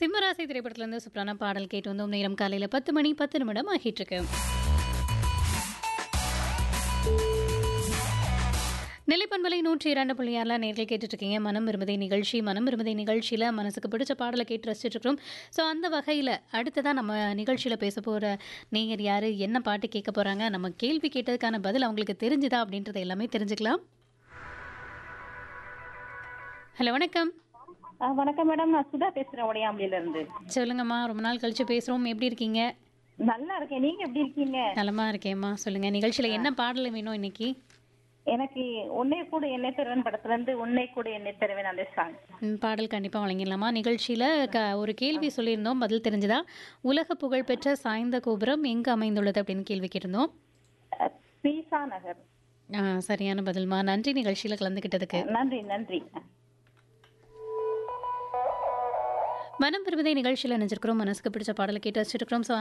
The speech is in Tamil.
சிம்மராசி திரைப்படத்திலிருந்து சூப்பரான பாடல் கேட்டு வந்தோம் நேரம் காலையில் பத்து மணி பத்து நிமிடம் ஆகிட்டு இருக்கு நிலைப்பண்பலை நூற்றி இரண்டு புள்ளி ஆறில் நேர்கள் கேட்டுட்டு இருக்கீங்க மனம் விரும்பதை நிகழ்ச்சி மனம் விரும்பதை நிகழ்ச்சியில் மனசுக்கு பிடிச்ச பாடலை கேட்டு ரசிச்சுட்டு இருக்கிறோம் ஸோ அந்த வகையில் அடுத்ததாக நம்ம நிகழ்ச்சியில் பேச போகிற நேயர் யார் என்ன பாட்டு கேட்க போகிறாங்க நம்ம கேள்வி கேட்டதுக்கான பதில் அவங்களுக்கு தெரிஞ்சுதா அப்படின்றத எல்லாமே தெரிஞ்சுக்கலாம் ஹலோ வணக்கம் ஆ, வணக்கம் மேடம் நான் சுதா பேசுறேன் உடையாம்பலியில இருந்து சொல்லுங்கம்மா ரொம்ப நாள் கழிச்சு பேசுகிறோம் எப்படி இருக்கீங்க நல்லா இருக்கேன் நீங்க எப்படி இருக்கீங்க நலமா இருக்கேம்மா சொல்லுங்க நிகழ்ச்சியில என்ன பாடல் வேணும் இன்னைக்கு எனக்கு உன்னை கூட என்னை தருவன் படத்துல இருந்து உன்னை கூட என்னை தருவேன் அந்த சாங் ம், பாடல் கண்டிப்பா வழங்கிடலாமா நிகழ்ச்சியில க ஒரு கேள்வி சொல்லியிருந்தோம் பதில் தெரிஞ்சதா உலக புகழ்பெற்ற சாய்ந்த கோபுரம் எங்கு அமைந்துள்ளது அப்படின்னு கேள்வி கேட்டிருந்தோம் பீசா நகர் ஆ, சரியான பதில்மா நன்றி நிகழ்ச்சியில கலந்துக்கிட்டதுக்கு நன்றி நன்றி மனம் பெருமதை நிகழ்ச்சியில் நினைச்சிருக்கிறோம் மனசுக்கு பிடிச்ச பாடலை கேட்டு வச்சிருக்கிறோம் ஸோ